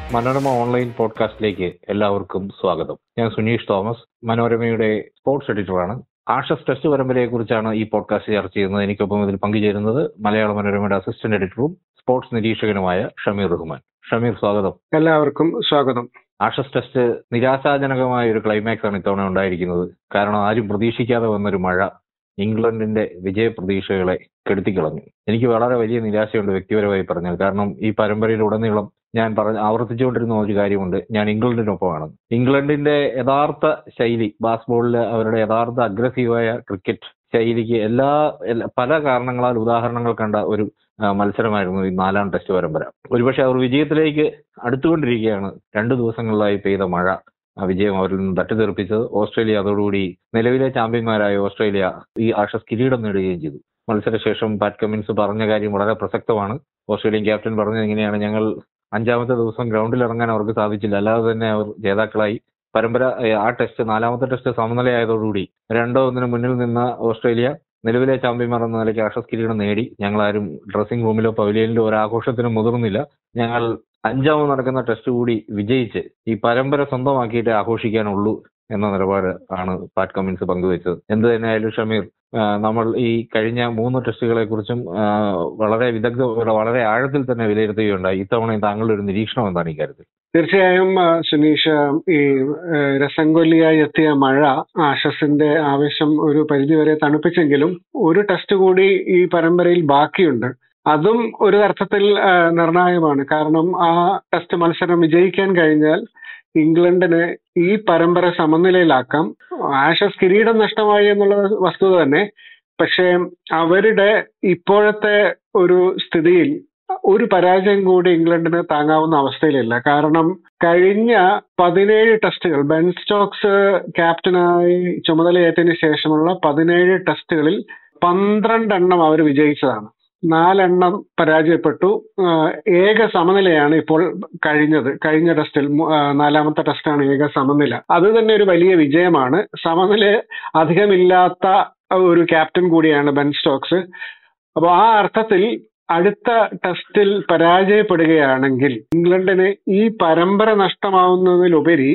Manorama online പോഡ്കാസ്റ്റിലേക്ക് എല്ലാവർക്കും സ്വാഗതം ഞാൻ സുനീഷ് തോമസ് മനോരമയുടെ സ്പോർട്സ് എഡിറ്ററാണ് ആഷസ് ടെസ്റ്റ് പരമ്പരയെക്കുറിച്ചാണ് ഈ പോഡ്കാസ്റ്റ് ചർച്ച ചെയ്യുന്നത് എനിക്കൊപ്പം ഇതിൽ പങ്കുചേരുന്നത് മലയാള മനോരമയുടെ അസിസ്റ്റന്റ് എഡിറ്ററും സ്പോർട്സ് നിരീക്ഷകനുമായ ഷമീർ റഹ്മാൻ ഷമീർ സ്വാഗതം എല്ലാവർക്കും സ്വാഗതം ആഷസ് ടെസ്റ്റ് നിരാശാജനകമായ ഒരു ക്ലൈമാക്സ് ആണ് ഇത്തവണ ഉണ്ടായിരിക്കുന്നത് കാരണം ആരും പ്രതീക്ഷിക്കാതെ വന്നൊരു മഴ ഇംഗ്ലണ്ടിന്റെ വിജയ പ്രതീക്ഷകളെ കെടുത്തിക്കളഞ്ഞു എനിക്ക് വളരെ വലിയ നിരാശയുണ്ട് വ്യക്തിപരമായി പറഞ്ഞാൽ കാരണം ഈ പരമ്പരയിൽ ഉടനീളം ഞാൻ പറഞ്ഞ ആവർത്തിച്ചുകൊണ്ടിരുന്ന ഒരു കാര്യമുണ്ട് ഞാൻ ഇംഗ്ലണ്ടിനൊപ്പമാണ് ഇംഗ്ലണ്ടിന്റെ യഥാർത്ഥ ശൈലി ബാസ്ബോളിൽ അവരുടെ യഥാർത്ഥ അഗ്രസീവായ ക്രിക്കറ്റ് ശൈലിക്ക് എല്ലാ എല്ലാ- പല കാരണങ്ങളാൽ ഉദാഹരണങ്ങൾ കണ്ട ഒരു ആ, മത്സരമായിരുന്നു ഈ നാലാം ടെസ്റ്റ് പരമ്പര ഒരുപക്ഷെ അവർ വിജയത്തിലേക്ക് അടുത്തുകൊണ്ടിരിക്കുകയാണ് രണ്ടു ദിവസങ്ങളിലായി പെയ്ത മഴ ആ വിജയം അവരിൽ നിന്ന് തട്ടിത്തെറിപ്പിച്ചത് ഓസ്ട്രേലിയ അതോടുകൂടി നിലവിലെ ചാമ്പ്യന്മാരായ ഓസ്ട്രേലിയ ഈ ആഷസ് കിരീടം നേടുകയും ചെയ്തു മത്സരശേഷം പാറ്റ് കമ്മിൻസ് പറഞ്ഞ കാര്യം വളരെ പ്രസക്തമാണ് ഓസ്ട്രേലിയൻ ക്യാപ്റ്റൻ പറഞ്ഞത് എങ്ങനെയാണ് ഞങ്ങൾ അഞ്ചാമത്തെ ദിവസം ഗ്രൗണ്ടിൽ ഇറങ്ങാൻ അവർക്ക് സാധിച്ചില്ല അല്ലാതെ തന്നെ അവർ ജേതാക്കളായി പരമ്പര ഏ, ആ ടെസ്റ്റ് നാലാമത്തെ ടെസ്റ്റ് സമനിലയായതോടുകൂടി രണ്ടോ ഒന്നിന് മുന്നിൽ നിന്ന ഓസ്ട്രേലിയ നിലവിലെ ചാമ്പ്യന്മാർ എന്ന നിലയ്ക്ക് ആഷസ് കിരീടം നേടി ഞങ്ങളാരും ഡ്രസ്സിംഗ് റൂമിലോ പവലിയനിലോ ഒരു ആഘോഷത്തിനും മുതിർന്നില്ല ഞങ്ങൾ അഞ്ചാമത് നടക്കുന്ന ടെസ്റ്റ് കൂടി വിജയിച്ച് ഈ പരമ്പര സ്വന്തമാക്കിയിട്ട് ആഘോഷിക്കാനുള്ളൂ എന്ന നിലപാട് ആണ് പാറ്റ് കമ്മിൻസ് പങ്കുവച്ചത് എന്ത് തന്നെയായാലും ഷമീർ ആ, നമ്മൾ ഈ കഴിഞ്ഞ മൂന്ന് ടെസ്റ്റുകളെ കുറിച്ചും വളരെ വിദഗ്ധ വളരെ ആഴത്തിൽ തന്നെ വിലയിരുത്തുകയുണ്ടായി ഇത്തവണ താങ്കളുടെ ഒരു നിരീക്ഷണം എന്താണ് ഇക്കാര്യത്തിൽ തീർച്ചയായും ആ, സുനീഷ് ഈ ആ, രസംകൊല്ലിയായി എത്തിയ മഴ ആഷസിന്റെ ആവേശം ഒരു പരിധിവരെ തണുപ്പിച്ചെങ്കിലും ഒരു ടെസ്റ്റ് കൂടി ഈ പരമ്പരയിൽ ബാക്കിയുണ്ട് അതും ഒരു അർത്ഥത്തിൽ ആ, നിർണായകമാണ് കാരണം ആ ടെസ്റ്റ് മത്സരം വിജയിക്കാൻ കഴിഞ്ഞാൽ ഇംഗ്ലണ്ടിന് ഈ പരമ്പര സമനിലയിലാക്കാം ആഷസ് കിരീടം നഷ്ടമായി എന്നുള്ള വസ്തുത തന്നെ പക്ഷേ അവരുടെ ഇപ്പോഴത്തെ ഒരു സ്ഥിതിയിൽ ഒരു പരാജയം കൂടി ഇംഗ്ലണ്ടിന് താങ്ങാവുന്ന അവസ്ഥയിലില്ല കാരണം കഴിഞ്ഞ പതിനേഴ് ടെസ്റ്റുകൾ ബെൻ സ്റ്റോക്സ് ക്യാപ്റ്റനായി ചുമതലയേറ്റതിനു ശേഷമുള്ള പതിനേഴ് ടെസ്റ്റുകളിൽ പന്ത്രണ്ടെണ്ണം അവർ വിജയിച്ചതാണ് നാലെണ്ണം പരാജയപ്പെട്ടു ആഹ് ഏക സമനിലയാണ് ഇപ്പോൾ കഴിഞ്ഞത് കഴിഞ്ഞ ടെസ്റ്റിൽ മു- ആഹ് നാലാമത്തെ ടെസ്റ്റാണ് ഏക സമനില അത് തന്നെ ഒരു വലിയ വിജയമാണ് സമനില അധികമില്ലാത്ത ഒരു ക്യാപ്റ്റൻ കൂടിയാണ് ബെൻ സ്റ്റോക്സ് അപ്പോൾ ആ അർത്ഥത്തിൽ അടുത്ത ടെസ്റ്റിൽ പരാജയപ്പെടുകയാണെങ്കിൽ ഇംഗ്ലണ്ടിന് ഈ പരമ്പര നഷ്ടമാവുന്നതിലുപരി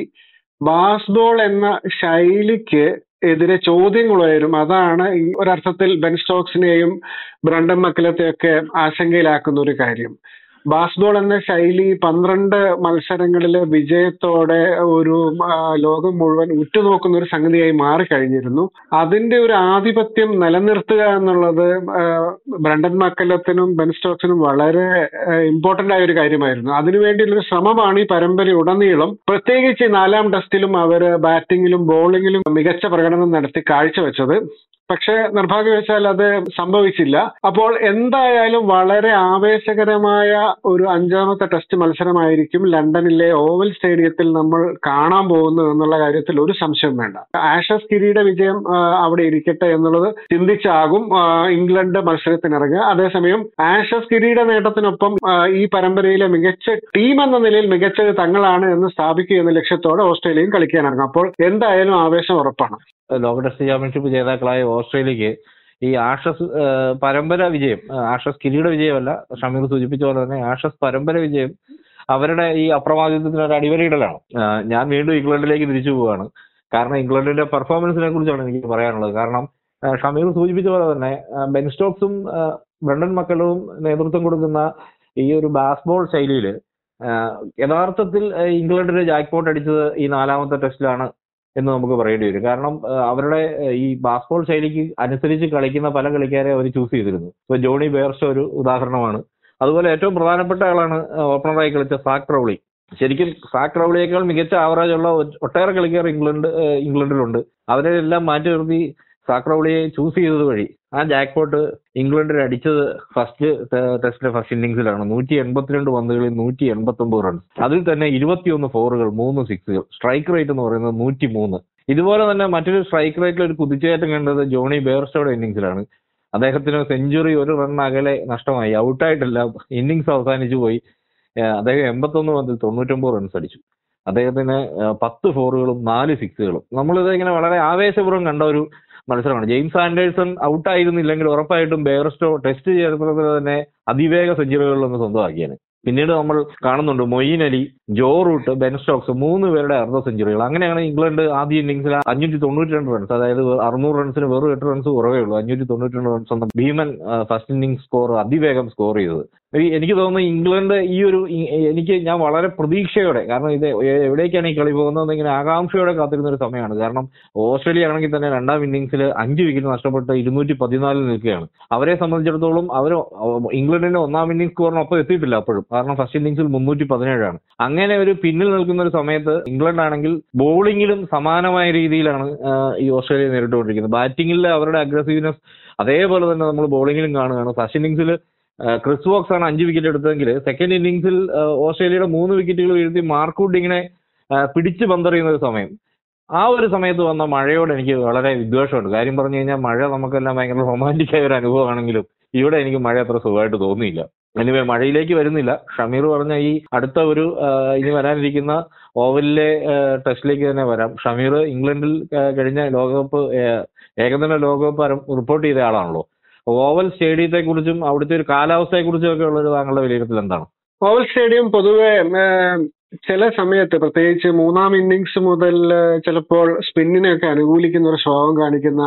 ബാസ്ബോൾ എന്ന ശൈലിക്ക് എതിരെ ചോദ്യങ്ങൾ ഉയരും അതാണ് ഈ ഒരർത്ഥത്തിൽ ബെൻ സ്റ്റോക്സിനെയും ബ്രണ്ടൻ മക്കലത്തെയൊക്കെ ആശങ്കയിലാക്കുന്ന ഒരു കാര്യം ബാസ്ബോൾ എന്ന ശൈലി പന്ത്രണ്ട് മത്സരങ്ങളിലെ വിജയത്തോടെ ഒരു ആ, ലോകം മുഴുവൻ ഉറ്റുനോക്കുന്ന ഒരു സംഗതിയായി മാറിക്കഴിഞ്ഞിരുന്നു അതിന്റെ ഒരു ആധിപത്യം നിലനിർത്തുക എന്നുള്ളത് ആ, ബ്രണ്ടൻ മക്കല്ലത്തിനും ബെൻ സ്റ്റോക്സിനും വളരെ ഇമ്പോർട്ടന്റ് ആയ ഒരു കാര്യമായിരുന്നു അതിനുവേണ്ടിയുള്ള ഒരു ശ്രമമാണ് ഈ പരമ്പര ഉടനീളം പ്രത്യേകിച്ച് ഈ നാലാം ടെസ്റ്റിലും അവര് ബാറ്റിങ്ങിലും ബോളിങ്ങിലും മികച്ച പ്രകടനം നടത്തി കാഴ്ചവെച്ചത് പക്ഷേ നിർഭാഗ്യവശാൽ അത് സംഭവിച്ചില്ല അപ്പോൾ എന്തായാലും വളരെ ആവേശകരമായ ഒരു അഞ്ചാമത്തെ ടെസ്റ്റ് മത്സരമായിരിക്കും ലണ്ടനിലെ ഓവൽ സ്റ്റേഡിയത്തിൽ നമ്മൾ കാണാൻ പോകുന്നത് എന്നുള്ള കാര്യത്തിൽ ഒരു സംശയം വേണ്ട ആഷസ് കിരീട വിജയം ആ, അവിടെ ഇരിക്കട്ടെ എന്നുള്ളത് ചിന്തിച്ചാകും ആ, ഇംഗ്ലണ്ട് മത്സരത്തിനിറങ്ങുക അതേസമയം ആഷസ് കിരീട നേട്ടത്തിനൊപ്പം ആ, ഈ പരമ്പരയിലെ മികച്ച ടീം എന്ന നിലയിൽ മികച്ചത് തങ്ങളാണ് എന്ന് സ്ഥാപിക്കുക എന്ന ലക്ഷ്യത്തോടെ ഓസ്ട്രേലിയയും കളിക്കാനിറങ്ങും അപ്പോൾ എന്തായാലും ആവേശം ഉറപ്പാണ് ലോക ടെസ്റ്റ് ചാമ്പ്യൻഷിപ്പ് ജേതാക്കളായ ഓസ്ട്രേലിയക്ക് ഈ ആഷസ് ആ, പരമ്പര വിജയം ആ, ആഷസ് കിരീട വിജയമല്ല ഷമീർ സൂചിപ്പിച്ച പോലെ തന്നെ ആഷസ് പരമ്പര വിജയം അവരുടെ ഈ അപ്രമാദിത്വത്തിന് ഒരു അടിവരയിടലാണ് ആ, ഞാൻ വീണ്ടും ഇംഗ്ലണ്ടിലേക്ക് തിരിച്ചു പോവുകയാണ് കാരണം ഇംഗ്ലണ്ടിന്റെ പെർഫോമൻസിനെ കുറിച്ചാണ് എനിക്ക് പറയാനുള്ളത് കാരണം ആ, ഷമീർ സൂചിപ്പിച്ച പോലെ തന്നെ ആ, ബെൻ സ്റ്റോക്സും ആ, ബ്രണ്ടൻ മക്കളവും നേതൃത്വം കൊടുക്കുന്ന ഈ ഒരു ബാസ്ബോൾ ശൈലിയിൽ യഥാർത്ഥത്തിൽ ആ, ഇംഗ്ലണ്ടിന് ജാക്ക്പോട്ട് അടിച്ചത് ഈ നാലാമത്തെ ടെസ്റ്റിലാണ് എന്ന് നമുക്ക് പറയേണ്ടി വരും കാരണം ആ, അവരുടെ ആ, ഈ ബാസ്ബോൾ ശൈലിക്ക് അനുസരിച്ച് കളിക്കുന്ന പല കളിക്കാരെ അവർ ചൂസ് ചെയ്തിരുന്നു ഇപ്പൊ ജോണി ബെയർസ്റ്റോ ഒരു ഉദാഹരണമാണ് അതുപോലെ ഏറ്റവും പ്രധാനപ്പെട്ട ആളാണ് ഓപ്പണറായി കളിച്ച സാക് റൗളി ശരിക്കും സാക് റൗളിയേക്കാൾ മികച്ച ആവറേജ് ഉള്ള ഒ- ഒട്ടേറെ കളിക്കാർ ഇംഗ്ലണ്ട് ആ, ഇംഗ്ലണ്ടിലുണ്ട് അവരെ എല്ലാം മാറ്റി നിർത്തി സാക് റൗളിയെ ചൂസ് ചെയ്തത് വഴി ആ ജാക്ക്പോട്ട് ഇംഗ്ലണ്ടിന് അടിച്ചത് ഫസ്റ്റ് ടെസ്റ്റിന്റെ ഫസ്റ്റ് ഇന്നിംഗ്സിലാണ് നൂറ്റി എൺപത്തിരണ്ട് പന്തുകളിൽ നൂറ്റി എൺപത്തി ഒമ്പത് റൺസ് അതിൽ തന്നെ ഇരുപത്തിയൊന്ന് ഫോറുകൾ മൂന്ന് സിക്സുകൾ സ്ട്രൈക്ക് റേറ്റ് എന്ന് പറയുന്നത് നൂറ്റി മൂന്ന് ഇതുപോലെ തന്നെ മറ്റൊരു സ്ട്രൈക്ക് റേറ്റിൽ ഒരു കുതിച്ചുകയറ്റം കണ്ടത് ജോണി ബെയർസ്റ്റോയുടെ ഇന്നിംഗ്സിലാണ് അദ്ദേഹത്തിന് സെഞ്ചുറി ഒരു റൺ അകലെ നഷ്ടമായി ഔട്ടായിട്ടല്ല ഇന്നിംഗ്സ് അവസാനിച്ചു പോയി ഏഹ് അദ്ദേഹം എൺപത്തൊന്ന് പന്തിൽ തൊണ്ണൂറ്റൊമ്പത് റൺസ് അടിച്ചു അദ്ദേഹത്തിന് ഏഹ് പത്ത് ഫോറുകളും നാല് സിക്സുകളും നമ്മളിത് ഇങ്ങനെ വളരെ ആവേശപൂർവ്വം കണ്ട ഒരു മത്സരമാണ് ജെയിംസ് ആൻഡേഴ്സൺ ഔട്ടായിരുന്നില്ലെങ്കിൽ ഉറപ്പായിട്ടും ബെയർസ്റ്റോ ടെസ്റ്റ് ചേർന്നത് തന്നെ അതിവേഗ സെഞ്ചുറികളിലൊന്ന് സ്വന്തമാക്കിയാണ് പിന്നീട് നമ്മൾ കാണുന്നുണ്ട് Moeen Ali Joe Root Ben Stokes മൂന്ന് പേരുടെ അർദ്ധ സെഞ്ചുറികൾ അങ്ങനെയാണ് ഇംഗ്ലണ്ട് ആദ്യ ഇന്നിംഗ്സിൽ അഞ്ഞൂറ്റി തൊണ്ണൂറ്റി രണ്ട് റൺസ് അതായത് അറുന്നൂറ് റൺസിന് വെറും എട്ട് റൺസ് കുറവേ ഉള്ളൂ അഞ്ഞൂറ്റി തൊണ്ണൂറ്റി രണ്ട് റൺസ് എന്ന ഭീമൻ ഫസ്റ്റ് ഇന്നിംഗ് സ്കോർ അതിവേഗം സ്കോർ ചെയ്തത് ഈ- എനിക്ക് തോന്നുന്നു ഇംഗ്ലണ്ട് ഈ ഒരു ഈ- എനിക്ക് ഞാൻ വളരെ പ്രതീക്ഷയോടെ കാരണം ഇത് എ- എവിടേക്കാണ് ഈ കളി പോകുന്നത് ഇങ്ങനെ ആകാംക്ഷയോടെ കാത്തിരുന്ന ഒരു സമയമാണ് കാരണം ഓസ്ട്രേലിയ ആണെങ്കിൽ തന്നെ രണ്ടാം ഇന്നിംഗ്സിൽ അഞ്ച് വിക്കറ്റ് നഷ്ടപ്പെട്ട് ഇരുന്നൂറ്റി പതിനാലിൽ നിൽക്കുകയാണ് അവരെ സംബന്ധിച്ചിടത്തോളം അവർ ഇംഗ്ലണ്ടിന്റെ ഒന്നാം ഇന്നിംഗ്സ് സ്കോറിനൊപ്പം എത്തിയിട്ടില്ല അപ്പോഴും കാരണം ഫസ്റ്റ് ഇന്നിംഗ്സിൽ മുന്നൂറ്റി പതിനേഴാണ് അങ്ങനെ ഒരു പിന്നിൽ നിൽക്കുന്ന ഒരു സമയത്ത് ഇംഗ്ലണ്ട് ആണെങ്കിൽ ബോളിംഗിലും സമാനമായ രീതിയിലാണ് ആ, ഈ ഓസ്ട്രേലിയ നേരിട്ടുകൊണ്ടിരിക്കുന്നത് ബാറ്റിംഗിൽ അവരുടെ അഗ്രസീവ്നെസ് അതേപോലെ തന്നെ നമ്മൾ ബോളിംഗിലും കാണുകയാണ് ഫസ്റ്റ് ഇന്നിംഗ്സിൽ ക്രിസ് വോക്സ് ആണ് അഞ്ച് വിക്കറ്റ് എടുത്തതെങ്കിൽ സെക്കൻഡ് ഇന്നിംഗ്സിൽ ഓസ്ട്രേലിയയുടെ മൂന്ന് വിക്കറ്റുകൾ വീഴ്ത്തി മാർക്ക് വുഡിങ്ങിനെ ആ, പിടിച്ച് പന്തെറിയുന്ന ഒരു സമയം ആ ഒരു സമയത്ത് വന്ന മഴയോട് എനിക്ക് വളരെ വിദ്വേഷമുണ്ട് കാര്യം പറഞ്ഞു കഴിഞ്ഞാൽ മഴ നമുക്കെല്ലാം ഭയങ്കര റൊമാൻറ്റിക് ആയ ഒരു അനുഭവമാണെങ്കിലും ഇവിടെ എനിക്ക് മഴ അത്ര സുഖമായിട്ട് തോന്നിയില്ല എനിവേ മഴയിലേക്ക് വരുന്നില്ല ഷമീർ പറഞ്ഞ ഈ അടുത്ത ഒരു ആ, ഇനി വരാനിരിക്കുന്ന ഓവലിലെ ആ, ടെസ്റ്റിലേക്ക് തന്നെ വരാം ഷമീർ ഇംഗ്ലണ്ടിൽ ആ, കഴിഞ്ഞ ലോകകപ്പ് ആ, ഏകദിന ലോകകപ്പ് ആരം- റിപ്പോർട്ട് ചെയ്ത ആളാണല്ലോ ഓവൽ സ്റ്റേഡിയത്തെ കുറിച്ചും അവിടുത്തെ ഒരു കാലാവസ്ഥയെ കുറിച്ചും ഒക്കെ ഉള്ള ഒരു താങ്കളുടെ വിലയിരുത്തൽ എന്താണ് ഓവൽ സ്റ്റേഡിയം പൊതുവെ ഏഹ്, ചില സമയത്ത് പ്രത്യേകിച്ച് മൂന്നാം ഇന്നിങ്സ് മുതൽ ഏഹ്, ചിലപ്പോൾ സ്പിന്നിനെയൊക്കെ അനുകൂലിക്കുന്ന ഒരു സ്വഭാവം കാണിക്കുന്ന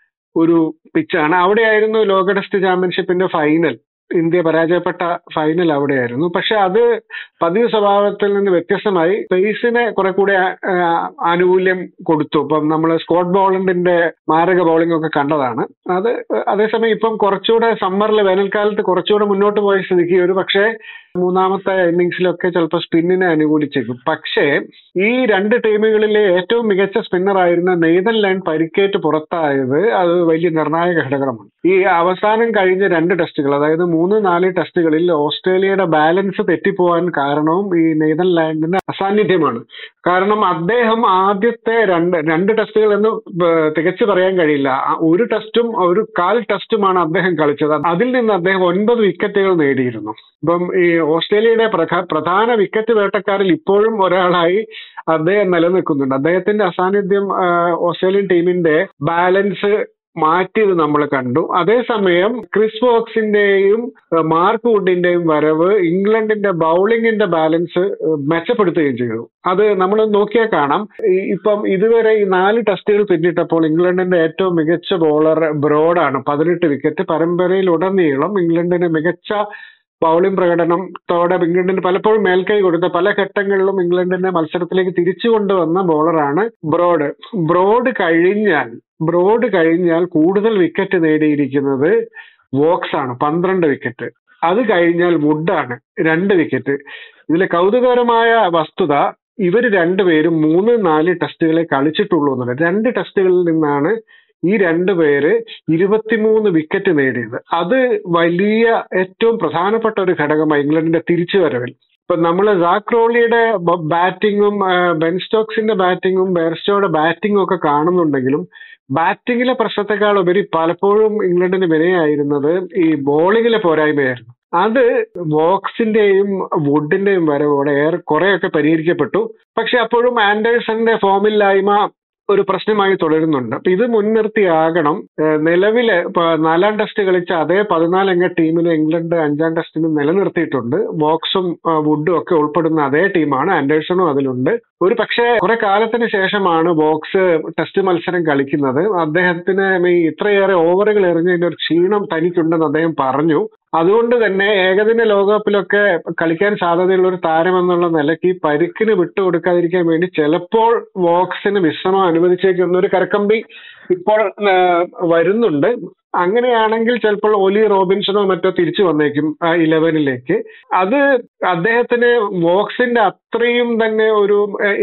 ഒരു പിച്ചാണ് അവിടെയായിരുന്നു ലോക ടെസ്റ്റ് ചാമ്പ്യൻഷിപ്പിന്റെ ഫൈനൽ ഇന്ത്യ പരാജയപ്പെട്ട ഫൈനൽ അവിടെയായിരുന്നു പക്ഷെ അത് പതിവ് സ്വഭാവത്തിൽ നിന്ന് വ്യത്യസ്തമായി പേസിനെ കുറെ കൂടെ ആ, ആനുകൂല്യം കൊടുത്തു ഇപ്പം നമ്മൾ സ്കോട്ട് ബോളണ്ടിന്റെ മാരക ബൗളിംഗ് ഒക്കെ കണ്ടതാണ് അത് അതേസമയം ഇപ്പം കുറച്ചുകൂടെ സമ്മറിൽ വേനൽക്കാലത്ത് കുറച്ചുകൂടെ മുന്നോട്ട് പോയ സ്ഥിതിക്ക് ഒരു പക്ഷേ മൂന്നാമത്തെ ഇന്നിങ്സിലൊക്കെ ചിലപ്പോൾ സ്പിന്നിനെ അനുകൂലിച്ചേക്കും പക്ഷേ ഈ രണ്ട് ടീമുകളിലെ ഏറ്റവും മികച്ച സ്പിന്നർ ആയിരുന്ന നെയ്തർലാൻഡ് പരിക്കേറ്റ് പുറത്തായത് അത് വലിയ നിർണായക ഘടകമാണ് ഈ അവസാനം കഴിഞ്ഞ രണ്ട് ടെസ്റ്റുകൾ അതായത് മൂന്ന് നാല് ടെസ്റ്റുകളിൽ ഓസ്ട്രേലിയയുടെ ബാലൻസ് തെറ്റിപ്പോവാൻ കാരണവും ഈ നെയ്തർലാൻഡിന്റെ അസാന്നിധ്യമാണ് കാരണം അദ്ദേഹം ആദ്യത്തെ രണ്ട് രണ്ട് ടെസ്റ്റുകൾ എന്ന് ബ- തികച്ചു പറയാൻ കഴിയില്ല ആ ഒരു ടെസ്റ്റും ഒരു കാൽ ടെസ്റ്റുമാണ് അദ്ദേഹം കളിച്ചത് അതിൽ നിന്ന് അദ്ദേഹം ഒൻപത് വിക്കറ്റുകൾ നേടിയിരുന്നു ഇപ്പം ഈ ഓസ്ട്രേലിയയുടെ പ്രധാ- പ്രധാന വിക്കറ്റ് വേട്ടക്കാരിൽ ഇപ്പോഴും ഒരാളായി അദ്ദേഹം നിലനിൽക്കുന്നുണ്ട് അദ്ദേഹത്തിന്റെ അസാന്നിധ്യം ആ, ഓസ്ട്രേലിയൻ ടീമിന്റെ ബാലൻസ് മാറ്റിയത് നമ്മൾ കണ്ടു അതേസമയം ക്രിസ് വോക്സിന്റെയും ആ, മാർക്ക് വുഡിന്റെയും വരവ് ഇംഗ്ലണ്ടിന്റെ ബൗളിംഗിന്റെ ബാലൻസ് ആ, മെച്ചപ്പെടുത്തുകയും ചെയ്തു അത് നമ്മൾ നോക്കിയാൽ കാണാം ഈ- ഇപ്പം ഇതുവരെ ഈ നാല് ടെസ്റ്റുകൾ പിന്നിട്ടപ്പോൾ ഇംഗ്ലണ്ടിന്റെ ഏറ്റവും മികച്ച ബോളർ ബ്രോഡാണ് പതിനെട്ട് വിക്കറ്റ് പരമ്പരയിൽ ഉടനീളം ഇംഗ്ലണ്ടിന് മികച്ച ബൗളിംഗ് പ്രകടനത്തോടെ ഇംഗ്ലണ്ടിന് പലപ്പോഴും മേൽക്കൈ കൊടുത്ത പല ഘട്ടങ്ങളിലും ഇംഗ്ലണ്ടിനെ മത്സരത്തിലേക്ക് തിരിച്ചു കൊണ്ടുവന്ന ബോളറാണ് ബ്രോഡ് ബ്രോഡ് കഴിഞ്ഞാൽ ബ്രോഡ് കഴിഞ്ഞാൽ കൂടുതൽ വിക്കറ്റ് നേടിയിരിക്കുന്നത് വോക്സ് ആണ് പന്ത്രണ്ട് വിക്കറ്റ് അത് കഴിഞ്ഞാൽ വുഡാണ് രണ്ട് വിക്കറ്റ് ഇതിലെ കൗതുകകരമായ വസ്തുത ഇവർ രണ്ടുപേരും മൂന്ന് നാല് ടെസ്റ്റുകളെ കളിച്ചിട്ടുള്ളൂ എന്നുള്ളത് രണ്ട് ടെസ്റ്റുകളിൽ നിന്നാണ് ഈ രണ്ടു പേര് ഇരുപത്തിമൂന്ന് വിക്കറ്റ് നേടിയത് അത് വലിയ ഏറ്റവും പ്രധാനപ്പെട്ട ഒരു ഘടകമായി ഇംഗ്ലണ്ടിന്റെ തിരിച്ചുവരവിൽ ഇപ്പൊ നമ്മൾ സാക്രോളിയുടെ ബാറ്റിങ്ങും ബെൻ സ്റ്റോക്സിന്റെ ബാറ്റിങ്ങും ബെയർസ്റ്റോയുടെ ബാറ്റിങ്ങും ഒക്കെ കാണുന്നുണ്ടെങ്കിലും ബാറ്റിങ്ങിലെ പ്രശ്നത്തെക്കാൾ ഉപരി പലപ്പോഴും ഇംഗ്ലണ്ടിന് വിനയായിരുന്നത് ഈ ബോളിങ്ങിലെ പോരായ്മയായിരുന്നു അത് വോക്സിന്റെയും വുഡിന്റെയും വരവോടെ ഏറെ കുറെയൊക്കെ പരിഹരിക്കപ്പെട്ടു പക്ഷെ അപ്പോഴും ആൻഡേഴ്സന്റെ ഫോമില്ലായ്മ ഒരു പ്രശ്നമായി തുടരുന്നുണ്ട് അപ്പൊ ഇത് മുൻനിർത്തിയാകണം ഏഹ് നിലവിലെ ഇപ്പൊ നാലാം ടെസ്റ്റ് കളിച്ച അതേ പതിനാലംഗ ടീമിനെ ഇംഗ്ലണ്ട് അഞ്ചാം ടെസ്റ്റിന് നിലനിർത്തിയിട്ടുണ്ട് ബോക്സും ആ, വുഡും ഒക്കെ ഉൾപ്പെടുന്ന അതേ ടീമാണ് ആൻഡേഴ്സണും അതിലുണ്ട് ഒരു പക്ഷേ കുറെ കാലത്തിന് ശേഷമാണ് ബോക്സ് ടെസ്റ്റ് മത്സരം കളിക്കുന്നത് അദ്ദേഹത്തിന് ഈ ഇത്രയേറെ ഓവറുകൾ എറിഞ്ഞതിന്റെ ഒരു ക്ഷീണം തനിക്കുണ്ടെന്ന് അദ്ദേഹം പറഞ്ഞു അതുകൊണ്ട് തന്നെ ഏകദിന ലോകകപ്പിലൊക്കെ കളിക്കാൻ സാധ്യതയുള്ള ഒരു താരമെന്നുള്ള നിലയ്ക്ക് ഈ പരിക്കിന് വിട്ടുകൊടുക്കാതിരിക്കാൻ വേണ്ടി ചിലപ്പോൾ വോക്സിന് വിശ്രമം അനുവദിച്ചേക്കുന്ന ഒരു കരക്കമ്പി ഇപ്പോൾ ആ, വരുന്നുണ്ട് അങ്ങനെയാണെങ്കിൽ ചിലപ്പോൾ ഒലി റോബിൻസണോ മറ്റോ തിരിച്ചു വന്നേക്കും ആ ഇലവനിലേക്ക് അത് അദ്ദേഹത്തിന് വോക്സിന്റെ അത്രയും തന്നെ ഒരു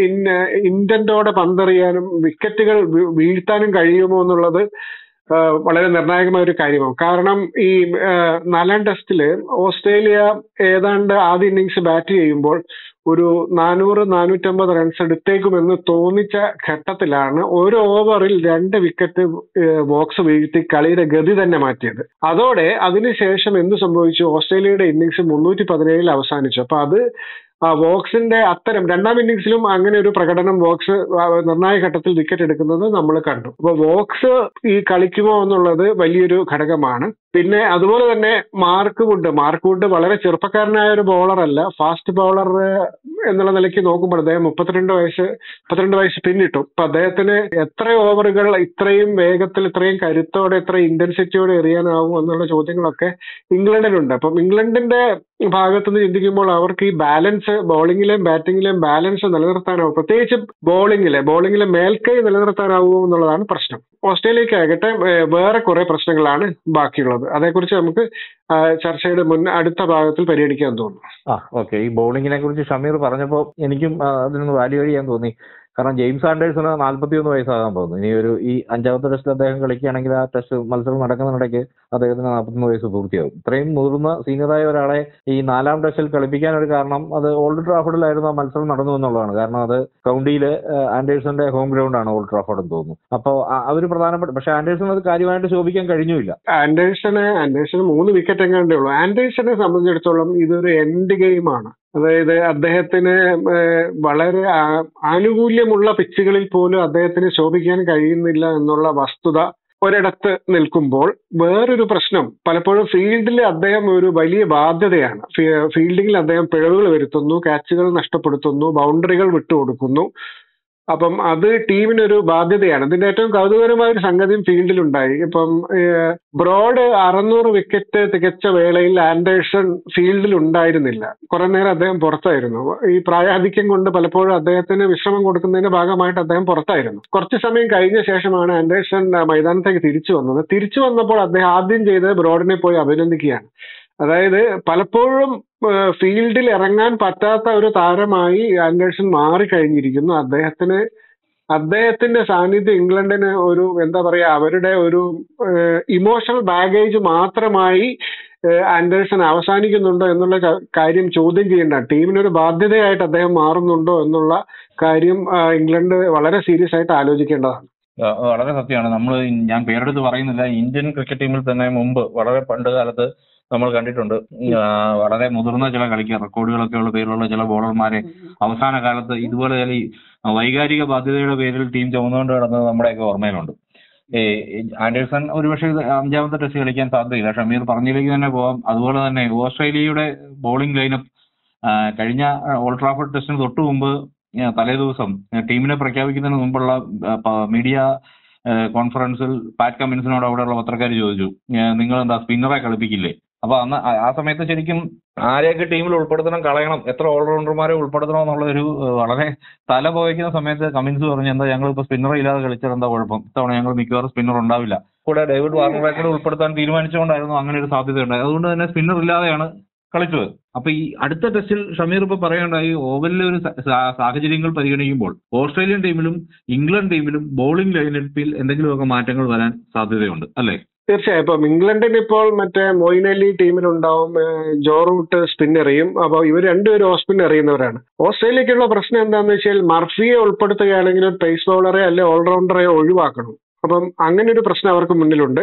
ഇന്റന്റോടെ പന്തെറിയാനും വിക്കറ്റുകൾ വീ- വീഴ്ത്താനും കഴിയുമോ എന്നുള്ളത് ആ, വളരെ നിർണായകമായ ഒരു കാര്യമാണ് കാരണം ഈ ആ, നാലാം ടെസ്റ്റില് ഓസ്ട്രേലിയ ഏതാണ്ട് ആദ്യ ഇന്നിങ്സ് ബാറ്റ് ചെയ്യുമ്പോൾ ഒരു നാനൂറ് നാനൂറ്റമ്പത് റൺസ് എടുത്തേക്കുമെന്ന് തോന്നിച്ച ഘട്ടത്തിലാണ് ഒരു ഓവറിൽ രണ്ട് വിക്കറ്റ് ബോക്സ് വീഴ്ത്തി കളിയുടെ ഗതി തന്നെ മാറ്റിയത് അതോടെ അതിനുശേഷം എന്ത് സംഭവിച്ചു ഓസ്ട്രേലിയയുടെ ഇന്നിങ്സ് മുന്നൂറ്റി പതിനേഴിൽ അവസാനിച്ചു അപ്പൊ അത് ആ വോക്സിന്റെ അത്തരം രണ്ടാം ഇന്നിംഗ്സിലും അങ്ങനെ ഒരു പ്രകടനം വോക്സ് ആ, നിർണായക ഘട്ടത്തിൽ വിക്കറ്റ് എടുക്കുന്നത് നമ്മൾ കണ്ടു അപ്പൊ വോക്സ് ഈ കളിക്കുമോ എന്നുള്ളത് വലിയൊരു ഘടകമാണ് പിന്നെ അതുപോലെ തന്നെ മാർക്ക് വുഡ് മാർക്ക് വുഡ് വളരെ ചെറുപ്പക്കാരനായ ഒരു ബോളർ അല്ല ഫാസ്റ്റ് ബോളർ എന്നുള്ള നിലയ്ക്ക് നോക്കുമ്പോൾ അദ്ദേഹം മുപ്പത്തിരണ്ട് വയസ്സ് മുപ്പത്തിരണ്ട് വയസ്സ് പിന്നിട്ടു അപ്പൊ അദ്ദേഹത്തിന് എത്ര ഓവറുകൾ ഇത്രയും വേഗത്തിൽ ഇത്രയും കരുത്തോടെ ഇത്ര ഇന്റൻസിറ്റിയോടെ എറിയാനാവും എന്നുള്ള ചോദ്യങ്ങളൊക്കെ ഇംഗ്ലണ്ടിനുണ്ട് അപ്പം ഇംഗ്ലണ്ടിന്റെ ഭാഗത്ത് നിന്ന് ചിന്തിക്കുമ്പോൾ അവർക്ക് ഈ ബാലൻസ് ബോളിങ്ങിലെയും ബാറ്റിങ്ങിലെയും ബാലൻസ് നിലനിർത്താനാവും പ്രത്യേകിച്ച് ബോളിങ്ങിലെ ബോളിങ്ങിലെ മേൽക്കൈ നിലനിർത്താനാവുമോ എന്നുള്ളതാണ് പ്രശ്നം ഓസ്ട്രേലിയക്കാകട്ടെ ഏഹ് വേറെ കുറെ പ്രശ്നങ്ങളാണ് ബാക്കിയുള്ളത് അതേക്കുറിച്ച് നമുക്ക് ആ, ചർച്ചയുടെ മുൻ അടുത്ത ഭാഗത്തിൽ പരിഗണിക്കാൻ തോന്നുന്നു ആ ഓക്കെ ഈ ബൗളിങ്ങിനെ കുറിച്ച് ഷമീർ പറഞ്ഞപ്പോൾ എനിക്കും ആ, അതിനൊന്ന് വാല്യൂ ചെയ്യാൻ തോന്നി കാരണം ജെയിംസ് ആൻഡേഴ്സിന് നാല്പത്തിയൊന്ന് വയസ്സാകാൻ പോകുന്നു ഇനി ഒരു ഈ അഞ്ചാമത്തെ ടെസ്റ്റിൽ അദ്ദേഹം കളിക്കുകയാണെങ്കിൽ ആ ടെസ്റ്റ് മത്സരം നടക്കുന്നിടയ്ക്ക് അദ്ദേഹത്തിന് നാൽപ്പത്തൊന്ന് വയസ്സ് പൂർത്തിയാവും ഇത്രയും മുതിർന്ന സീനിയറായ ഒരാളെ ഈ നാലാം ടെസ്റ്റിൽ കളിപ്പിക്കാൻ ഒരു കാരണം അത് ഓൾഡ് ട്രാഫോർഡിലായിരുന്നു ആ മത്സരം നടന്നു എന്നുള്ളതാണ് കാരണം അത് കൗണ്ടിയിലെ ആൻഡേഴ്സന്റെ ഹോം ഗ്രൗണ്ടാണ് ഓൾഡ് ട്രാഫോർഡ് എന്ന് തോന്നുന്നു അപ്പോൾ അവർ പ്രധാനപ്പെട്ട പക്ഷെ ആൻഡേഴ്സൺ അത് കാര്യമായിട്ട് ശോഭിക്കാൻ കഴിഞ്ഞില്ല ആൻഡേഴ്സണ് ആൻഡേഴ്സണ് മൂന്ന് വിക്കറ്റ് എങ്ങാണ്ടേ ഉള്ളൂ ആൻഡേഴ്സനെ സംബന്ധിച്ചിടത്തോളം ഇതൊരു എൻഡ് ഗെയിമാണ് അതായത് അദ്ദേഹത്തിന് ഏഹ്, വളരെ ആ- ആനുകൂല്യമുള്ള പിച്ചുകളിൽ പോലും അദ്ദേഹത്തിന് ശോഭിക്കാൻ കഴിയുന്നില്ല എന്നുള്ള വസ്തുത ഒരിടത്ത് നിൽക്കുമ്പോൾ വേറൊരു പ്രശ്നം പലപ്പോഴും ഫീൽഡിൽ അദ്ദേഹം ഒരു വലിയ ബാധ്യതയാണ് ഫീ- ഫീൽഡിങ്ങിൽ അദ്ദേഹം പിഴവുകൾ വരുത്തുന്നു ക്യാച്ചുകൾ നഷ്ടപ്പെടുത്തുന്നു ബൗണ്ടറികൾ വിട്ടുകൊടുക്കുന്നു അപ്പം അത് ടീമിനൊരു ബാധ്യതയാണ് ഇതിന്റെ ഏറ്റവും കൗതുകരമായ ഒരു സംഗതിയും ഫീൽഡിലുണ്ടായി ഇപ്പം ഏഹ്, ബ്രോഡ് അറുന്നൂറ് വിക്കറ്റ് തികച്ച വേളയിൽ ആൻഡേഴ്സൺ ഫീൽഡിൽ ഉണ്ടായിരുന്നില്ല കുറെ നേരം അദ്ദേഹം പുറത്തായിരുന്നു ഈ പ്രായാധിക്യം കൊണ്ട് പലപ്പോഴും അദ്ദേഹത്തിന് വിശ്രമം കൊടുക്കുന്നതിന്റെ ഭാഗമായിട്ട് അദ്ദേഹം പുറത്തായിരുന്നു കുറച്ച് സമയം കഴിഞ്ഞ ശേഷമാണ് ആൻഡേഴ്സൺ ആ, മൈതാനത്തേക്ക് തിരിച്ചു വന്നത് തിരിച്ചു വന്നപ്പോൾ അദ്ദേഹം ആദ്യം ചെയ്തത് ബ്രോഡിനെ പോയി അഭിനന്ദിക്കുകയാണ് അതായത് പലപ്പോഴും ഏഹ്, ഫീൽഡിൽ ഇറങ്ങാൻ പറ്റാത്ത ഒരു താരമായി ആൻഡേഴ്സൺ മാറിക്കഴിഞ്ഞിരിക്കുന്നു അദ്ദേഹത്തിന് അദ്ദേഹത്തിന്റെ സാന്നിധ്യം ഇംഗ്ലണ്ടിന് ഒരു എന്താ പറയാ അവരുടെ ഒരു ഇമോഷണൽ ബാഗേജ് മാത്രമായി ഏഹ്, ആൻഡേഴ്സൺ അവസാനിക്കുന്നുണ്ടോ എന്നുള്ള ക- കാര്യം ചോദ്യം ചെയ്യേണ്ട ടീമിനൊരു ബാധ്യതയായിട്ട് അദ്ദേഹം മാറുന്നുണ്ടോ എന്നുള്ള കാര്യം ആ, ഇംഗ്ലണ്ട് വളരെ സീരിയസ് ആയിട്ട് ആലോചിക്കേണ്ടതാണ് ആ, വളരെ സത്യമാണ് നമ്മൾ ഞാൻ പേരെടുത്ത് പറയുന്നില്ല ഇന്ത്യൻ ക്രിക്കറ്റ് ടീമിൽ തന്നെ മുമ്പ് വളരെ പണ്ട് കാലത്ത് നമ്മൾ കണ്ടിട്ടുണ്ട് ആ, വളരെ മുതിർന്ന ചില കളിക്കാർ റെക്കോർഡുകളൊക്കെ ഉള്ള പേരിലുള്ള ചില ബോളർമാരെ അവസാന കാലത്ത് ഇതുപോലെ ചില ഈ വൈകാരിക ബാധ്യതയുടെ പേരിൽ ടീം ചുമന്നുകൊണ്ട് കിടന്നത് നമ്മുടെയൊക്കെ ഓർമ്മയിലുണ്ട് ഏ, ആൻഡേഴ്സൺ ഒരുപക്ഷെ ഇത് അഞ്ചാമത്തെ ടെസ്റ്റ് കളിക്കാൻ സാധ്യതയില്ല ഷമീർ പറഞ്ഞതിലേക്ക് തന്നെ പോവാം അതുപോലെ തന്നെ ഓസ്ട്രേലിയയുടെ ബോളിംഗ് ലൈനപ്പ് കഴിഞ്ഞ ഓൾഡ് ട്രാഫോർഡ് ടെസ്റ്റിന് തൊട്ടു മുമ്പ് ആ, തലേ ദിവസം ആ, ടീമിനെ പ്രഖ്യാപിക്കുന്നതിന് മുമ്പുള്ള മീഡിയ കോൺഫറൻസിൽ പാറ്റ് കമ്മിൻസിനോട് അവിടെയുള്ള പത്രക്കാർ ചോദിച്ചു നിങ്ങൾ എന്താ സ്പിന്നറെ കളിപ്പിക്കില്ലേ അപ്പൊ അന്ന് ആ- ആ സമയത്ത് ശരിക്കും ആരെയൊക്കെ ടീമിൽ ഉൾപ്പെടുത്തണം കളയണം എത്ര ഓൾറൗണ്ടർമാരെ ഉൾപ്പെടുത്തണം എന്നുള്ള ഒരു ഏഹ്, വളരെ തല പോയിക്കുന്ന സമയത്ത് കമിൻസ് പറഞ്ഞു എന്താ ഞങ്ങൾ ഇപ്പൊ സ്പിന്നർ ഇല്ലാതെ കളിച്ചാൽ എന്താ കുഴപ്പം ഇത്തവണ ഞങ്ങൾ മിക്കവാറും സ്പിന്നർ ഉണ്ടാവില്ല കൂടെ ഡേവിഡ് വാർണറെ കൂടെ ഉൾപ്പെടുത്താൻ തീരുമാനിച്ചുകൊണ്ടായിരുന്നു അങ്ങനെ ഒരു സാധ്യത ഉണ്ടായത് അതുകൊണ്ട് തന്നെ സ്പിന്നർ ഇല്ലാതെയാണ് കളിച്ചത് അപ്പൊ ഈ അടുത്ത ടെസ്റ്റിൽ ഷമീർ ഇപ്പൊ പറയേണ്ടായി ഓവലിലെ ഒരു സ- സാ- സാഹചര്യങ്ങൾ പരിഗണിക്കുമ്പോൾ ഓസ്ട്രേലിയൻ ടീമിലും ഇംഗ്ലണ്ട് ടീമിലും ബോളിംഗ് ലൈനപ്പിൽ എന്തെങ്കിലുമൊക്കെ മാറ്റങ്ങൾ വരാൻ സാധ്യതയുണ്ട് അല്ലേ തീർച്ചയായും ഇപ്പം ഇംഗ്ലണ്ടിന് ഇപ്പോൾ മറ്റേ മൊയിൻ അലി ടീമിലുണ്ടാവും ഏഹ് ജോ റൂട്ട് സ്പിൻ എറിയും അപ്പോൾ ഇവർ രണ്ടുപേരും ഓഫ് സ്പിൻ എറിയുന്നവരാണ് ഓസ്ട്രേലിയക്കുള്ള പ്രശ്നം എന്താണെന്ന് വെച്ചാൽ മർഫിയെ ഉൾപ്പെടുത്തുകയാണെങ്കിൽ ഒരു പേസ് ബൗളറെ അല്ലെ ഓൾറൗണ്ടറെ ഒഴിവാക്കണം അപ്പം അങ്ങനെ ഒരു പ്രശ്നം അവർക്ക് മുന്നിലുണ്ട്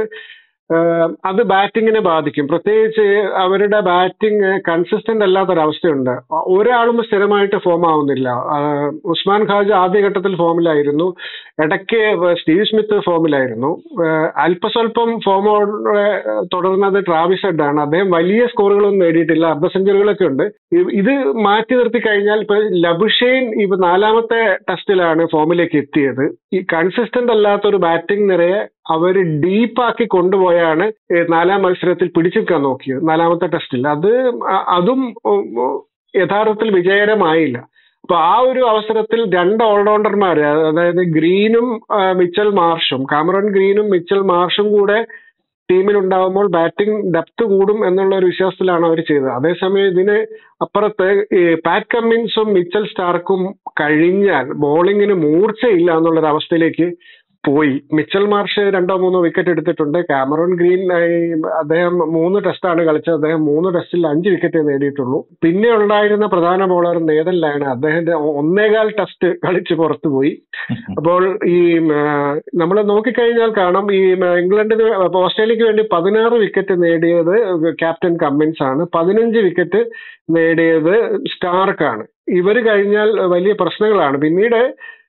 ഏഹ് അത് ബാറ്റിങ്ങിനെ ബാധിക്കും പ്രത്യേകിച്ച് അവരുടെ ബാറ്റിംഗ് കൺസിസ്റ്റന്റ് അല്ലാത്തൊരവസ്ഥയുണ്ട് ഒരാളും സ്ഥിരമായിട്ട് ഫോം ആവുന്നില്ല ആഹ് ഉസ്മാൻ ഖാജ ആദ്യഘട്ടത്തിൽ ഫോമിലായിരുന്നു ഇടയ്ക്ക് സ്റ്റീവ് സ്മിത്ത് ഫോമിലായിരുന്നു ഏഹ് അല്പസ്വല്പം ഫോമോടെ തുടർന്നത് ട്രാവിസ് ഹെഡ് ആണ് അദ്ദേഹം വലിയ സ്കോറുകളൊന്നും നേടിയിട്ടില്ല അർദ്ധ സെഞ്ചുറികളൊക്കെ ഉണ്ട് ഇ- ഇത് മാറ്റി നിർത്തി കഴിഞ്ഞാൽ ഇപ്പൊ ലബുഷെയിൻ ഇപ്പൊ നാലാമത്തെ ടെസ്റ്റിലാണ് ഫോമിലേക്ക് എത്തിയത് ഈ കൺസിസ്റ്റന്റ് അല്ലാത്ത ഒരു ബാറ്റിംഗ് നിരയെ അവർ ഡീപ്പാക്കി കൊണ്ടുപോയാണ് ഏഹ് നാലാം മത്സരത്തിൽ പിടിച്ചെടുക്കാൻ നോക്കിയത് നാലാമത്തെ ടെസ്റ്റിൽ അത് അ- അതും ഉം, ഉം, യഥാർത്ഥത്തിൽ വിജയകരമായില്ല അപ്പൊ ആ ഒരു അവസരത്തിൽ രണ്ട് ഓൾറൗണ്ടർമാര് അതായത് ഗ്രീനും ആ, മിച്ചൽ മാർഷും കാമറോൺ ഗ്രീനും മിച്ചൽ മാർഷും കൂടെ ടീമിലുണ്ടാകുമ്പോൾ ബാറ്റിംഗ് ഡെപ്ത് കൂടും എന്നുള്ള ഒരു വിശ്വാസത്തിലാണ് അവർ ചെയ്തത് അതേസമയം ഇതിന് അപ്പുറത്ത് ഈ പാറ്റ് കമ്മിൻസും മിച്ചൽ സ്റ്റാർക്കും കഴിഞ്ഞാൽ ബോളിങ്ങിന് മൂർച്ചയില്ല എന്നുള്ള ഒരു അവസ്ഥയിലേക്ക് പോയി മിച്ചൽ മാർഷ് രണ്ടോ മൂന്നോ വിക്കറ്റ് എടുത്തിട്ടുണ്ട് കാമറോൺ ഗ്രീൻ ആ, ഈ അദ്ദേഹം മൂന്ന് ടെസ്റ്റാണ് കളിച്ചത് അദ്ദേഹം മൂന്ന് ടെസ്റ്റിൽ അഞ്ച് വിക്കറ്റ് നേടിയിട്ടുള്ളൂ പിന്നെ ഉണ്ടായിരുന്ന പ്രധാന ബോളർ നേതനിലാണ് അദ്ദേഹത്തിന്റെ ഒന്നേകാൽ ടെസ്റ്റ് കളിച്ച് പുറത്തുപോയി അപ്പോൾ ഈ നമ്മൾ നോക്കിക്കഴിഞ്ഞാൽ കാണാം ഈ ഉം, ഇംഗ്ലണ്ടിന് ഓസ്ട്രേലിയക്ക് വേണ്ടി പതിനാറ് വിക്കറ്റ് നേടിയത് ക്യാപ്റ്റൻ കമ്മിൻസ് ആണ് പതിനഞ്ച് വിക്കറ്റ് നേടിയത് സ്റ്റാർക്കാണ് ഇവർ കഴിഞ്ഞാൽ വലിയ പ്രശ്നങ്ങളാണ് പിന്നീട്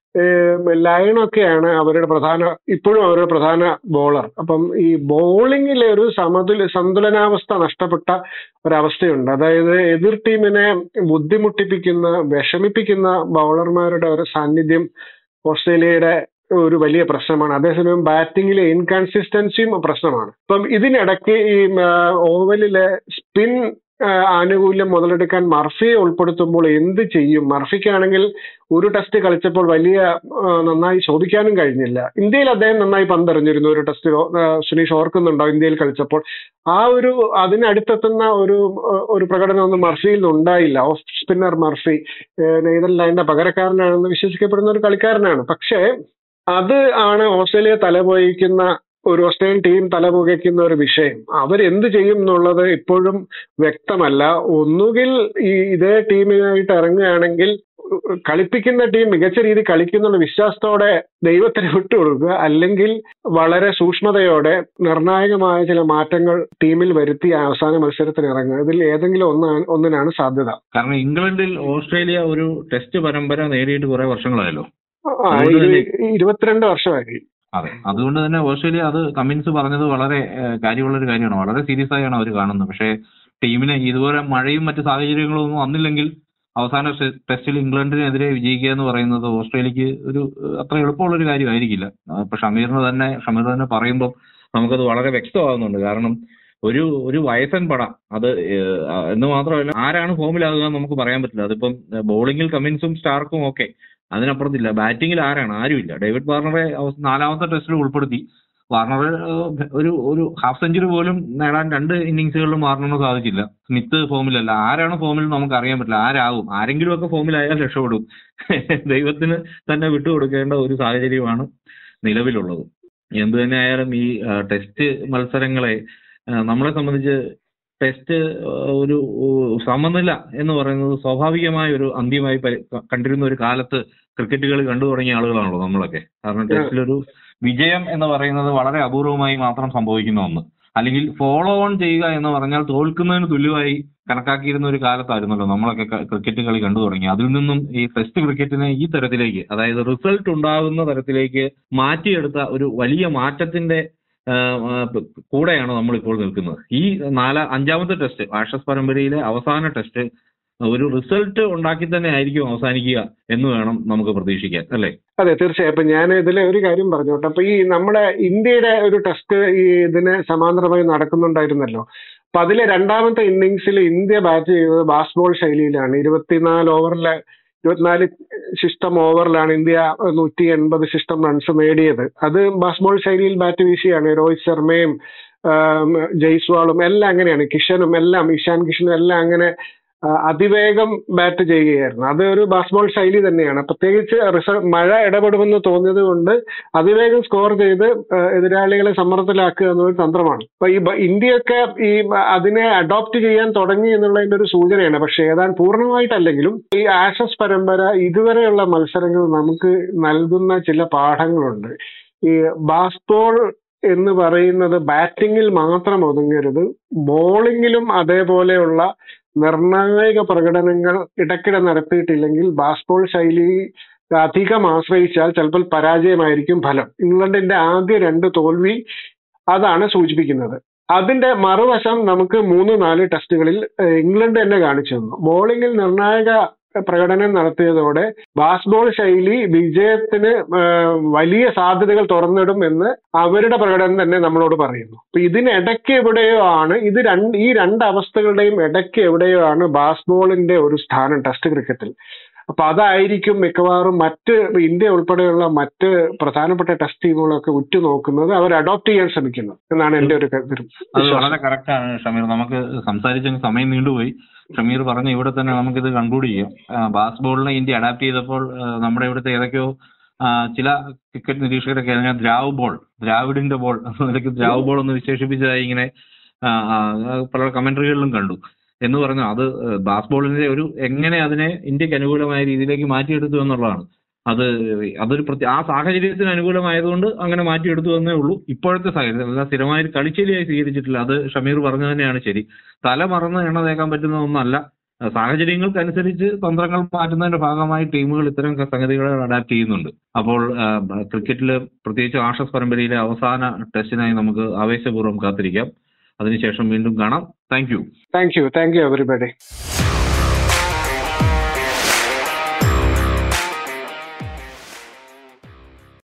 ലയണൊക്കെയാണ് അവരുടെ പ്രധാന ഇപ്പോഴും അവരുടെ പ്രധാന ബോളർ അപ്പം ഈ ബോളിങ്ങിലെ ഒരു സമതുല സന്തുലനാവസ്ഥ നഷ്ടപ്പെട്ട ഒരവസ്ഥയുണ്ട് അതായത് എതിർ ടീമിനെ ബുദ്ധിമുട്ടിപ്പിക്കുന്ന വിഷമിപ്പിക്കുന്ന ബൗളർമാരുടെ ഒരു സാന്നിധ്യം ഓസ്ട്രേലിയയുടെ ഒരു വലിയ പ്രശ്നമാണ് അതേസമയം ബാറ്റിംഗിലെ ഇൻകൺസിസ്റ്റൻസിയും പ്രശ്നമാണ് ഇപ്പം ഇതിനിടയ്ക്ക് ഈ ആ, ഓവലിലെ സ്പിൻ ആ, ആനുകൂല്യം മുതലെടുക്കാൻ മർഫിയെ ഉൾപ്പെടുത്തുമ്പോൾ എന്ത് ചെയ്യും മർഫിക്കാണെങ്കിൽ ഒരു ടെസ്റ്റ് കളിച്ചപ്പോൾ വലിയ ആ, നന്നായി ശോധിക്കാനും കഴിഞ്ഞില്ല ഇന്ത്യയിൽ അദ്ദേഹം നന്നായി പന്തെറിഞ്ഞിരുന്നു ഒരു ടെസ്റ്റ് സുനീഷ് ഓർക്കുന്നുണ്ടോ ഇന്ത്യയിൽ കളിച്ചപ്പോൾ ആ ഒരു അതിനടുത്തെത്തുന്ന ഒരു ആ, ഒരു പ്രകടനമൊന്നും മർഫിയിൽ നിന്ന് ഉണ്ടായില്ല ഓഫ് സ്പിന്നർ മർഫി ഏഹ് നെയ്തർലാൻഡിന്റെ പകരക്കാരനാണെന്ന് വിശ്വസിക്കപ്പെടുന്ന ഒരു കളിക്കാരനാണ് പക്ഷേ അത് ആണ് ഓസ്ട്രേലിയ തലപോയിക്കുന്ന ഒരു ഓസ്ട്രേലിയൻ ടീം തലപുകയ്ക്കുന്ന ഒരു വിഷയം അവരെന്ത് ചെയ്യും എന്നുള്ളത് ഇപ്പോഴും വ്യക്തമല്ല ഒന്നുകിൽ ഈ ഇതേ ടീമിനായിട്ട് ഇറങ്ങുകയാണെങ്കിൽ കളിപ്പിക്കുന്ന ടീം മികച്ച രീതി കളിക്കുന്നുള്ള വിശ്വാസത്തോടെ ദൈവത്തിന് വിട്ടുകൊടുക്കുക അല്ലെങ്കിൽ വളരെ സൂക്ഷ്മതയോടെ നിർണായകമായ ചില മാറ്റങ്ങൾ ടീമിൽ വരുത്തി അവസാന മത്സരത്തിന് ഇറങ്ങുക ഇതിൽ ഏതെങ്കിലും ഒന്നാണ് ഒന്നിനാണ് സാധ്യത കാരണം ഇംഗ്ലണ്ടിൽ ഓസ്ട്രേലിയ ഒരു ടെസ്റ്റ് പരമ്പര നേടിയിട്ട് കുറെ വർഷങ്ങളായല്ലോ ആ, അതുകൊണ്ട് ഇരു- ഇരുപത്തിരണ്ട് വർഷമായി അതെ അതുകൊണ്ട് തന്നെ ഓസ്ട്രേലിയ അത് കമ്മിൻസ് പറഞ്ഞത് വളരെ ഏഹ്, കാര്യമുള്ള ഒരു കാര്യമാണ് വളരെ സീരിയസ് ആയാണ് അവർ കാണുന്നത് പക്ഷേ ടീമിന് ഇതുപോലെ മഴയും മറ്റു സാഹചര്യങ്ങളും ഒന്നും വന്നില്ലെങ്കിൽ അവസാന ടെ- ടെസ്റ്റിൽ ഇംഗ്ലണ്ടിനെതിരെ വിജയിക്കുക എന്ന് പറയുന്നത് ഓസ്ട്രേലിയക്ക് ഒരു ഏഹ്, അത്ര എളുപ്പമുള്ള ഒരു കാര്യമായിരിക്കില്ല ആ, ഇപ്പൊ ഷമീറിന് തന്നെ ഷമീർ തന്നെ പറയുമ്പോൾ നമുക്കത് വളരെ വ്യക്തമാകുന്നുണ്ട് കാരണം ഒരു ഒരു വയസ്സൻ പട അത് ഏഹ്, ആ, എന്ന് മാത്രമല്ല ആരാണ് ഫോമിലാകുക എന്ന് നമുക്ക് പറയാൻ പറ്റില്ല അതിപ്പം ബോളിംഗിൽ കമ്മിൻസും സ്റ്റാർക്കും ഓക്കെ അതിനപ്പുറത്തില്ല ബാറ്റിംഗിൽ ആരാണ് ആരുമില്ല ഡേവിഡ് വാർണറെ അവസ് നാലാമത്തെ ടെസ്റ്റിൽ ഉൾപ്പെടുത്തി വാർണർ ഏഹ്, ഒരു ഒരു ഹാഫ് സെഞ്ചുറി പോലും നേടാൻ രണ്ട് ഇന്നിങ്സുകളിലും വാർണറിന് സാധിച്ചില്ല സ്മിത്ത് ഫോമിലല്ല ആരാണ് ഫോമിൽ നമുക്ക് അറിയാൻ പറ്റില്ല ആരാകും ആരെങ്കിലും ഒക്കെ ഫോമിലായാൽ രക്ഷപ്പെടും ദൈവത്തിന് തന്നെ വിട്ടുകൊടുക്കേണ്ട ഒരു സാഹചര്യമാണ് നിലവിലുള്ളത് എന്ത് തന്നെ ആയാലും ഈ ആ, ടെസ്റ്റ് മത്സരങ്ങളെ ആ, നമ്മളെ സംബന്ധിച്ച് ടെസ്റ്റ് ആ, ഒരു ഉ, സമനില എന്ന് പറയുന്നത് സ്വാഭാവികമായ ഒരു അന്ത്യമായി പരി- കണ്ടിരുന്ന ഒരു കാലത്ത് ക്രിക്കറ്റ് കളി കണ്ടു തുടങ്ങിയ ആളുകളാണല്ലോ നമ്മളൊക്കെ കാരണം ടെസ്റ്റിലൊരു വിജയം എന്ന് പറയുന്നത് വളരെ അപൂർവമായി മാത്രം സംഭവിക്കുന്ന ഒന്ന് അല്ലെങ്കിൽ ഫോളോ ഓൺ ചെയ്യുക എന്ന് പറഞ്ഞാൽ തോൽക്കുന്നതിന് തുല്യമായി കണക്കാക്കിയിരുന്ന ഒരു കാലത്തായിരുന്നല്ലോ നമ്മളൊക്കെ ക- ക്രിക്കറ്റ് കളി കണ്ടു തുടങ്ങി അതിൽ നിന്നും ഈ ടെസ്റ്റ് ക്രിക്കറ്റിനെ ഈ തരത്തിലേക്ക് അതായത് റിസൾട്ട് ഉണ്ടാകുന്ന തരത്തിലേക്ക് മാറ്റിയെടുത്ത ഒരു വലിയ മാറ്റത്തിന്റെ ആ, ആ, പ- കൂടെയാണ് നമ്മൾ ഇപ്പോൾ നിൽക്കുന്നത് ഈ നാല അഞ്ചാമത്തെ ടെസ്റ്റ് ആഷസ് പരമ്പരയിലെ അവസാന ടെസ്റ്റ് ഒരു റിസൾട്ട് ഉണ്ടാക്കി തന്നെ ആയിരിക്കും അവസാനിക്കുക എന്ന് വേണം നമുക്ക് പ്രതീക്ഷിക്കാൻ അല്ലേ അതെ തീർച്ചയായും അപ്പൊ ഞാൻ ഇതിലെ ഒരു കാര്യം പറഞ്ഞോട്ടെ അപ്പൊ ഈ നമ്മുടെ ഇന്ത്യയുടെ ഒരു ടെസ്റ്റ് ഈ ഇതിന് സമാന്തരമായി നടക്കുന്നുണ്ടായിരുന്നല്ലോ അപ്പൊ അതിലെ രണ്ടാമത്തെ ഇന്നിങ്സിൽ ഇന്ത്യ ബാറ്റ് ചെയ്തത് ബാസ്ബോൾ ശൈലിയിലാണ് ഇരുപത്തിനാല് ഓവറിലെ ഇരുപത്തിനാല് ശിഷ്ടം ഓവറിലാണ് ഇന്ത്യ നൂറ്റി എൺപത് ശിഷ്ടം റൺസ് നേടിയത് അത് ബാസ്ബോൾ ശൈലിയിൽ ബാറ്റ് വീശിയാണ് രോഹിത് ശർമ്മയും ആം, ജയ്സ്വാളും എല്ലാം അങ്ങനെയാണ് കിഷനും എല്ലാം ഇഷാൻ കിഷനും എല്ലാം അങ്ങനെ ആ, അതിവേഗം ബാറ്റ് ചെയ്യുകയായിരുന്നു അത് ഒരു ബാസ്ബോൾ ശൈലി തന്നെയാണ് പ്രത്യേകിച്ച് റിസൾട്ട് മഴ ഇടപെടുമെന്ന് തോന്നിയത് കൊണ്ട് അതിവേഗം സ്കോർ ചെയ്ത് ആ, എതിരാളികളെ സമ്മർദ്ദത്തിലാക്കുക എന്നൊരു തന്ത്രമാണ് അപ്പൊ ഈ ബ- ഇന്ത്യയൊക്കെ ഈ ബ- അതിനെ അഡോപ്റ്റ് ചെയ്യാൻ തുടങ്ങി എന്നുള്ളതിന്റെ ഒരു സൂചനയാണ് പക്ഷെ ഏതാണ്ട് പൂർണ്ണമായിട്ടല്ലെങ്കിലും ഈ ആഷസ് പരമ്പര ഇതുവരെയുള്ള മത്സരങ്ങൾ നമുക്ക് നൽകുന്ന ചില പാഠങ്ങളുണ്ട് ഈ ബാസ്ബോൾ എന്ന് പറയുന്നത് ബാറ്റിങ്ങിൽ മാത്രം ഒതുങ്ങരുത് ബോളിങ്ങിലും അതേപോലെയുള്ള നിർണായക പ്രകടനങ്ങൾ ഇടയ്ക്കിടെ നടത്തിയിട്ടില്ലെങ്കിൽ ബാസ്ബോൾ ശൈലി അധികം ആശ്രയിച്ചാൽ ചിലപ്പോൾ പരാജയമായിരിക്കും ഫലം ഇംഗ്ലണ്ടിന്റെ ആദ്യ രണ്ട് തോൽവി അതാണ് സൂചിപ്പിക്കുന്നത് അതിന്റെ മറുവശം നമുക്ക് മൂന്ന് നാല് ടെസ്റ്റുകളിൽ ഏഹ്, ഇംഗ്ലണ്ട് തന്നെ കാണിച്ചു തന്നു ബോളിംഗിൽ നിർണായക പ്രകടനം നടത്തിയതോടെ ബാസ്ബോൾ ശൈലി വിജയത്തിന് ഏഹ്, വലിയ സാധ്യതകൾ തുറന്നിടും എന്ന് അവരുടെ പ്രകടനം തന്നെ നമ്മളോട് പറയുന്നു അപ്പൊ ഇതിനിടയ്ക്ക് എവിടെയോ ആണ് ഇത് രണ്ട് ഈ രണ്ട് അവസ്ഥകളുടെയും ഇടയ്ക്ക് എവിടെയോ ആണ് ബാസ്ബോളിന്റെ ഒരു സ്ഥാനം ടെസ്റ്റ് ക്രിക്കറ്റിൽ അപ്പൊ അതായിരിക്കും മിക്കവാറും മറ്റ് ഇന്ത്യ ഉൾപ്പെടെയുള്ള മറ്റ് പ്രധാനപ്പെട്ട ടെസ്റ്റ് ടീമുകളൊക്കെ ഉറ്റുനോക്കുന്നത് അവർ അഡോപ്റ്റ് ചെയ്യാൻ ശ്രമിക്കുന്നു എന്നാണ് എന്റെ ഒരു കരുതൽ. അത് വളരെ കറക്റ്റ് ആണ് ഷമീർ നമുക്ക് സംസാരിച്ച സമയം നീണ്ടുപോയി ഷമീർ പറഞ്ഞ ഇവിടെ തന്നെ നമുക്കിത് കൺക്ലൂഡ് ചെയ്യാം ആ, ബാസ്ബോളിനെ ഇന്ത്യ അഡാപ്റ്റ് ചെയ്തപ്പോൾ ആ, നമ്മുടെ ഇവിടുത്തെ ഏതൊക്കെയോ ആ, ചില ക്രിക്കറ്റ് നിരീക്ഷകരൊക്കെ അതിനെ ദ്രാവ് ബോൾ ദ്രാവിഡിന്റെ ബോൾ എന്ന നിലയ്ക്ക് ദ്രാവ് ബോൾ എന്ന് വിശേഷിപ്പിച്ചതായി ഇങ്ങനെ ആ, ആ, പല കമന്ററികളിലും കണ്ടു എന്ന് പറഞ്ഞു അത് ബാസ് ബോളിന്റെ ഒരു എങ്ങനെ അതിനെ ഇന്ത്യക്ക് അനുകൂലമായ രീതിയിലേക്ക് മാറ്റിയെടുത്തു എന്നുള്ളതാണ് അത് അതൊരു പ്രത്യേക ആ സാഹചര്യത്തിന് അനുകൂലമായതുകൊണ്ട് അങ്ങനെ മാറ്റിയെടുത്തു എന്നേ ഉള്ളൂ ഇപ്പോഴത്തെ സാഹചര്യം അല്ല സ്ഥിരമായ ഒരു കളിച്ചെലിയായി സ്വീകരിച്ചിട്ടില്ല അത് ഷമീർ പറഞ്ഞു തന്നെയാണ് ശരി തല മറന്ന് എണ്ണ തേക്കാൻ പറ്റുന്ന ഒന്നല്ല സാഹചര്യങ്ങൾക്കനുസരിച്ച് തന്ത്രങ്ങൾ മാറ്റുന്നതിന്റെ ഭാഗമായി ടീമുകൾ ഇത്തരം സംഗതികളെ അഡാപ്റ്റ് ചെയ്യുന്നുണ്ട് അപ്പോൾ ക്രിക്കറ്റിൽ പ്രത്യേകിച്ച് ആഷസ് പരമ്പരയിലെ അവസാന ടെസ്റ്റിനായി നമുക്ക് ആവേശപൂർവ്വം കാത്തിരിക്കാം അതിനുശേഷം വീണ്ടും കാണാം thank you thank you thank you everybody